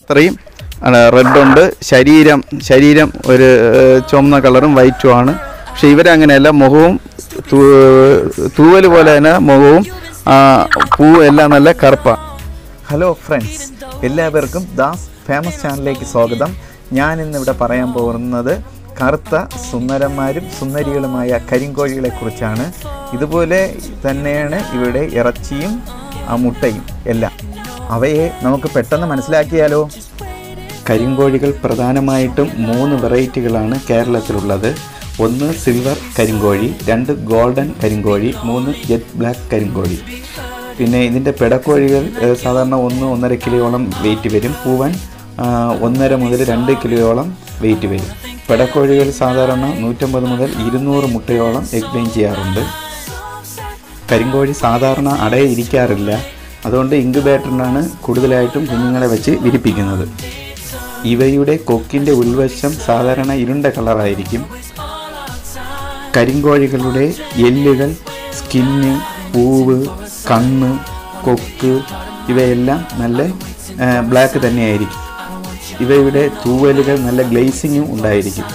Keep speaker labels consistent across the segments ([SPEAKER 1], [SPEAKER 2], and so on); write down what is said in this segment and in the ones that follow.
[SPEAKER 1] അത്രയും റെഡ് ഉണ്ട് ശരീരം ശരീരം ഒരു ഏഹ്, ചുവന്ന കളറും വൈറ്റും ആണ് പക്ഷെ ഇവരങ്ങനെയല്ല മുഖവും തൂവൽ പോലെ തന്നെ മുഖവും ആ, പൂവും എല്ലാം നല്ല കറുപ്പാണ്
[SPEAKER 2] ഹലോ ഫ്രണ്ട്സ് എല്ലാവർക്കും ദാസ് ഫേമസ് ചാനലിലേക്ക് സ്വാഗതം ഞാൻ ഇന്നിവിടെ പറയാൻ പോകുന്നത് കറുത്ത സുന്ദരന്മാരും സുന്ദരികളുമായ കരിങ്കോഴികളെ കുറിച്ചാണ് ഇതുപോലെ തന്നെയാണ് ഇവിടെ ഇറച്ചിയും ആ മുട്ടയും എല്ലാം അവയെ നമുക്ക് പെട്ടെന്ന് മനസ്സിലാക്കിയാലോ കരിങ്കോഴികൾ പ്രധാനമായിട്ടും മൂന്ന് വെറൈറ്റികളാണ് കേരളത്തിലുള്ളത് ഒന്ന് സിൽവർ കരിങ്കോഴി രണ്ട് ഗോൾഡൻ കരിങ്കോഴി മൂന്ന് ജെറ്റ് ബ്ലാക്ക് കരിങ്കോഴി പിന്നെ ഇതിൻ്റെ പിടക്കോഴികൾ ഏഹ്, സാധാരണ ഒന്ന് ഒന്നര കിലോയോളം വെയിറ്റ് വരും പൂവൻ ആ, ഒന്നര മുതൽ രണ്ട് കിലോയോളം വെയിറ്റ് വരും പിടക്കോഴികൾ സാധാരണ നൂറ്റമ്പത് മുതൽ ഇരുന്നൂറ് മുട്ടയോളം എഗ് ലൈൻ ചെയ്യാറുണ്ട് കരിങ്കോഴി സാധാരണ അടയെ ഇരിക്കാറില്ല അതുകൊണ്ട് ഇൻക്യുബേറ്ററിനാണ് കൂടുതലായിട്ടും കുഞ്ഞുങ്ങളെ വെച്ച് വിരിപ്പിക്കുന്നത് ഇവയുടെ കൊക്കിൻ്റെ ഉൾവശം സാധാരണ ഇരുണ്ട കളറായിരിക്കും കരിങ്കോഴികളുടെ എല്ലുകൾ സ്കിന്ന് പൂവ് കണ്ണ് കൊക്ക് ഇവയെല്ലാം നല്ല ബ്ലാക്ക് തന്നെയായിരിക്കും ഇവയുടെ തൂവലുകൾ നല്ല ഗ്ലേസിങ്ങും ഉണ്ടായിരിക്കും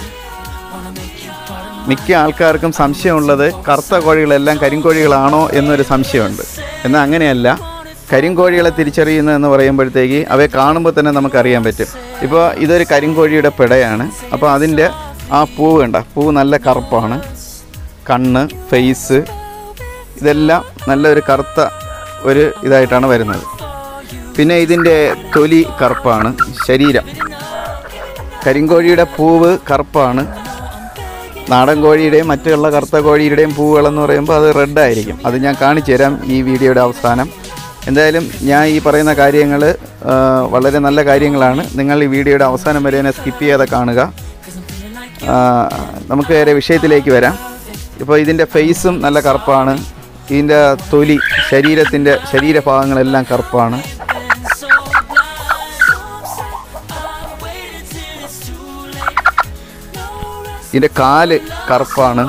[SPEAKER 1] മിക്ക ആൾക്കാർക്കും സംശയമുള്ളത് കറുത്ത കോഴികളെല്ലാം കരിങ്കോഴികളാണോ എന്നൊരു സംശയമുണ്ട് എന്നാൽ അങ്ങനെയല്ല കരിങ്കോഴികളെ തിരിച്ചറിയുന്നതെന്ന് പറയുമ്പോഴത്തേക്ക് അവയെ കാണുമ്പോൾ തന്നെ നമുക്കറിയാൻ പറ്റും ഇപ്പോൾ ഇതൊരു കരിങ്കോഴിയുടെ പിടയാണ് അപ്പോൾ അതിൻ്റെ ആ പൂവ് കണ്ട പൂവ് നല്ല കറുപ്പാണ് കണ്ണ് ഫേസ് ഇതെല്ലാം നല്ലൊരു കറുത്ത ഒരു ഇതായിട്ടാണ് വരുന്നത് പിന്നെ ഇതിൻ്റെ തൊലി കറുപ്പാണ് ശരീരം കരിങ്കോഴിയുടെ പൂവ് കറുപ്പാണ് നാടൻ കോഴിയുടെയും മറ്റുള്ള കറുത്ത കോഴിയുടെയും പൂവുകളെന്ന് പറയുമ്പോൾ അത് റെഡ് ആയിരിക്കും അത് ഞാൻ കാണിച്ചു തരാം ഈ വീഡിയോയുടെ അവസാനം എന്തായാലും ഞാൻ ഈ പറയുന്ന കാര്യങ്ങൾ വളരെ നല്ല കാര്യങ്ങളാണ് നിങ്ങൾ ഈ വീഡിയോയുടെ അവസാനം വരെ എന്നെ സ്കിപ്പ് ചെയ്യാതെ കാണുക ആ, നമുക്ക് വേറെ വിഷയത്തിലേക്ക് വരാം ഇപ്പോൾ ഇതിൻ്റെ ഫേസും നല്ല കറുപ്പാണ് ഇതിൻ്റെ തൊലി ശരീരത്തിൻ്റെ ശരീരഭാഗങ്ങളെല്ലാം കറുപ്പാണ് ഇതിൻ്റെ കാല് കറുപ്പാണ്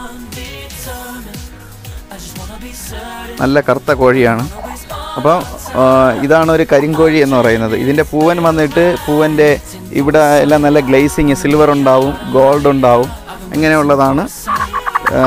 [SPEAKER 1] നല്ല കറുത്ത കോഴിയാണ് അപ്പോൾ ഇതാണ് ഒരു കരിങ്കോഴി എന്ന് പറയുന്നത് ഇതിൻ്റെ പൂവൻ വന്നിട്ട് പൂവൻ്റെ ഇവിടെ എല്ലാം നല്ല ഗ്ലേസിങ് സിൽവർ ഉണ്ടാവും ഗോൾഡ് ഉണ്ടാവും അങ്ങനെയുള്ളതാണ് ആ,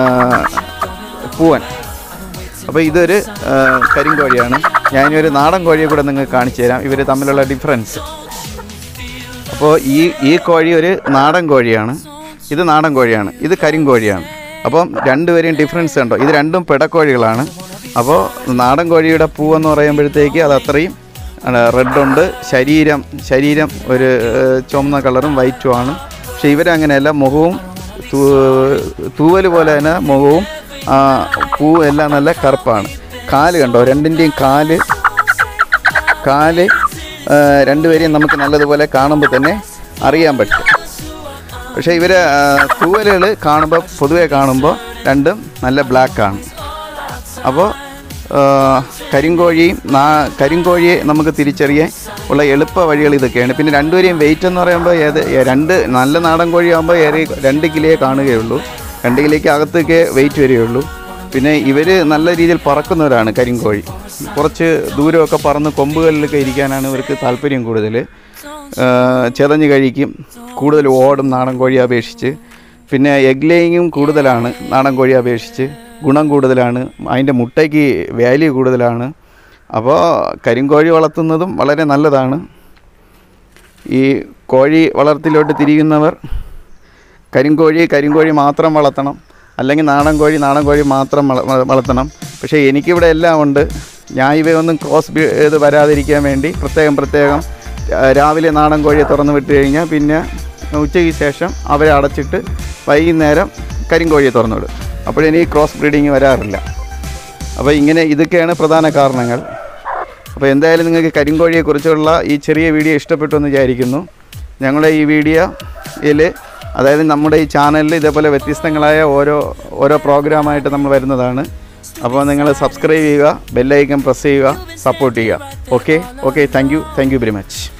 [SPEAKER 1] പൂവൻ അപ്പോൾ ഇതൊരു ആ, കരിങ്കോഴിയാണ് ഞാനൊരു നാടൻ കോഴിയെ കൂടെ നിങ്ങൾക്ക് കാണിച്ചു തരാം ഇവർ തമ്മിലുള്ള ഡിഫറൻസ് അപ്പോൾ ഈ ഈ കോഴി ഒരു നാടൻ കോഴിയാണ് ഇത് നാടൻ കോഴിയാണ് ഇത് കരിങ്കോഴിയാണ് അപ്പം രണ്ടുപേരെയും ഡിഫറൻസ് ഉണ്ടോ ഇത് രണ്ടും പിടക്കോഴികളാണ് അപ്പോൾ നാടൻ കോഴിയുടെ പൂവെന്ന് പറയുമ്പോഴത്തേക്ക് അത് അത്രയും റെഡ് ഉണ്ട് ശരീരം ശരീരം ഒരു ഏഹ്, ചുവന്ന കളറും വൈറ്റും ആണ് പക്ഷേ ഇവരങ്ങനെയല്ല മുഖവും തൂ- തൂവൽ പോലെ തന്നെ മുഖവും ആ, പൂ എല്ലാം നല്ല കറുപ്പാണ് കാല് കണ്ടോ രണ്ടിൻ്റെയും കാല് കാല് ആ, രണ്ടുപേരെയും നമുക്ക് നല്ലതുപോലെ കാണുമ്പോൾ തന്നെ അറിയാൻ പറ്റും പക്ഷേ ഇവർ തൂവലുകൾ കാണുമ്പോൾ പൊതുവെ കാണുമ്പോൾ രണ്ടും നല്ല ബ്ലാക്കാണ് അപ്പോൾ കരിങ്കോഴിയും നാ കരിങ്കോഴിയെ നമുക്ക് തിരിച്ചറിയാൻ ഉള്ള എളുപ്പ വഴികൾ ഇതൊക്കെയാണ് പിന്നെ രണ്ടുപേരെയും വെയിറ്റ് എന്ന് പറയുമ്പോൾ ഏത് ഏ, രണ്ട് നല്ല നാടൻ കോഴിയാകുമ്പോൾ ഏറെ രണ്ട് കിലോയെ കാണുകയുള്ളൂ രണ്ട് കിലോയ്ക്ക് അകത്തൊക്കെ വെയിറ്റ് വരികയുള്ളൂ പിന്നെ ഇവർ നല്ല രീതിയിൽ പറക്കുന്നവരാണ് കരിങ്കോഴി കുറച്ച് ദൂരമൊക്കെ പറന്ന് കൊമ്പുകളിലൊക്കെ ഇരിക്കാനാണ് ഇവർക്ക് താല്പര്യം കൂടുതൽ ചെതഞ്ഞ് കഴിക്കും കൂടുതൽ ഓടും നാടൻ കോഴിയെ അപേക്ഷിച്ച് പിന്നെ എഗ് ലേയിങ്ങും കൂടുതലാണ് നാടൻ കോഴിയെ അപേക്ഷിച്ച് ഗുണം കൂടുതലാണ് അതിൻ്റെ മുട്ടയ്ക്ക് വാല്യൂ കൂടുതലാണ് അപ്പോൾ കരിങ്കോഴി വളർത്തുന്നതും വളരെ നല്ലതാണ് ഈ കോഴി വളർത്തിലോട്ട് തിരിയുന്നവർ കരിങ്കോഴി കരിങ്കോഴി മാത്രം വളർത്തണം അല്ലെങ്കിൽ നാടൻ കോഴി നാടൻ കോഴി മാത്രം വള- വള- വളർത്തണം പക്ഷേ എനിക്കിവിടെ എല്ലാം ഉണ്ട് ഞാൻ ഇവയൊന്നും ക്രോസ് ബി- ഇത് വരാതിരിക്കാൻ വേണ്ടി പ്രത്യേകം പ്രത്യേകം ആ, രാവിലെ നാടൻ കോഴിയെ തുറന്ന് വിട്ട് കഴിഞ്ഞാൽ പിന്നെ ഉച്ചയ്ക്ക് ശേഷം അവരെ അടച്ചിട്ട് വൈകുന്നേരം കരിങ്കോഴിയെ തുറന്നു വിടും അപ്പോഴെനിക്ക് ക്രോസ് ബ്രീഡിങ് വരാറില്ല അപ്പോൾ ഇങ്ങനെ ഇതൊക്കെയാണ് പ്രധാന കാരണങ്ങൾ അപ്പോൾ എന്തായാലും നിങ്ങൾക്ക് കരിങ്കോഴിയെക്കുറിച്ചുള്ള ഈ ചെറിയ വീഡിയോ ഇഷ്ടപ്പെട്ടു എന്ന് വിചാരിക്കുന്നു ഞങ്ങളുടെ ഈ വീഡിയോയിൽ അതായത് നമ്മുടെ ഈ ചാനലിൽ ഇതേപോലെ വ്യത്യസ്തങ്ങളായ ഓരോ ഓരോ പ്രോഗ്രാമായിട്ട് നമ്മൾ വരുന്നതാണ് അപ്പോൾ നിങ്ങൾ സബ്സ്ക്രൈബ് ചെയ്യുക ബെല്ലൈക്കൻ പ്രസ് ചെയ്യുക സപ്പോർട്ട് ചെയ്യുക okay okay thank you thank you very much